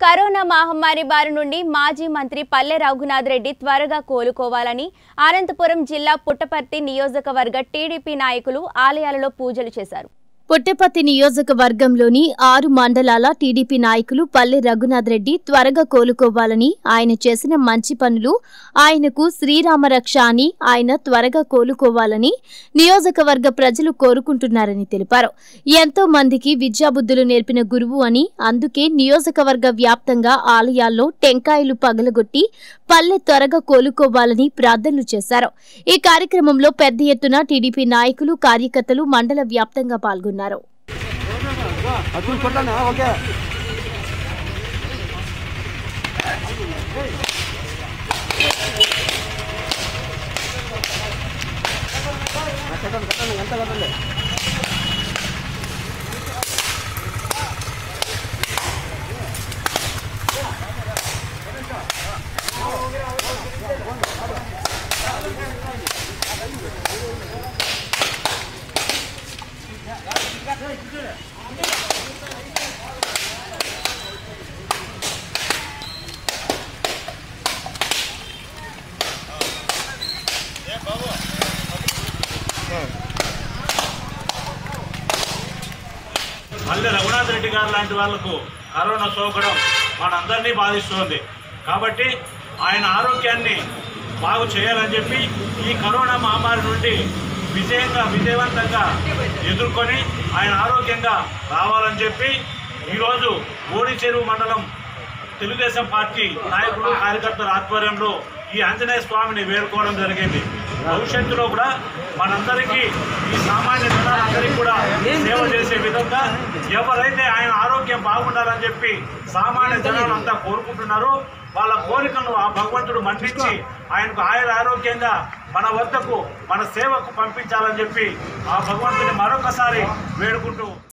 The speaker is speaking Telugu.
కరోనా మహమ్మారి బారి నుండి మాజీ మంత్రి పల్లె రఘునాథ్ రెడ్డి త్వరగా కోలుకోవాలని అనంతపురం జిల్లా పుట్టపర్తి నియోజకవర్గ టీడీపీ నాయకులు ఆలయాలలో పూజలు చేశారు పుట్టపర్తి నియోజకవర్గంలోని ఆరు మండలాల టీడీపీ నాయకులు పల్లె రఘునాథ్ రెడ్డి త్వరగా కోలుకోవాలని ఆయన చేసిన మంచి పనులు ఆయనకు శ్రీరామ రక్ష అని ఆయన త్వరగా కోలుకోవాలని నియోజకవర్గ ప్రజలు కోరుకుంటున్నారని తెలిపారు ఎంతో మందికి విద్యాబుద్ధులు నేర్పిన గురువు అని అందుకే నియోజకవర్గ వ్యాప్తంగా ఆలయాల్లో టెంకాయలు పగలగొట్టి పల్లె త్వరగా కోలుకోవాలని ప్రార్థనలు చేశారు ఈ కార్యక్రమంలో పెద్ద ఎత్తున టీడీపీ నాయకులు కార్యకర్తలు మండల వ్యాప్తంగా పాల్గొన్నారు అతులు కొట్టానా ఓకే కట్టండి కట్టండి ఎంత కట్టండి మళ్ళీ రఘునాథ్ రెడ్డి గారు లాంటి వాళ్లకు కరోనా సోకడం మనందరినీ బాధిస్తుంది కాబట్టి ఆయన ఆరోగ్యాన్ని బాగు చేయాలని చెప్పి ఈ కరోనా మహమ్మారి నుండి విజయంగా విజయవంతంగా ఎదుర్కొని ఆయన ఆరోగ్యంగా రావాలని చెప్పి ఈరోజు ఓడి చెరువు మండలం తెలుగుదేశం పార్టీ నాయకులు కార్యకర్తల ఆధ్వర్యంలో ఈ ఆంజనేయ స్వామిని వేడుకోవడం జరిగింది భవిష్యత్తులో కూడా మనందరికీ ఈ సామాన్య జనాలందరికీ కూడా సేవ చేసే విధంగా ఎవరైతే ఆయన ఆరోగ్యం బాగుండాలని చెప్పి సామాన్య జనాలు అంతా కోరుకుంటున్నారో వాళ్ళ కోరికలను ఆ భగవంతుడు మన్నించి ఆయనకు ఆయన ఆరోగ్యంగా మన వద్దకు మన సేవకు పంపించాలని చెప్పి ఆ భగవంతుని మరొకసారి వేడుకుంటూ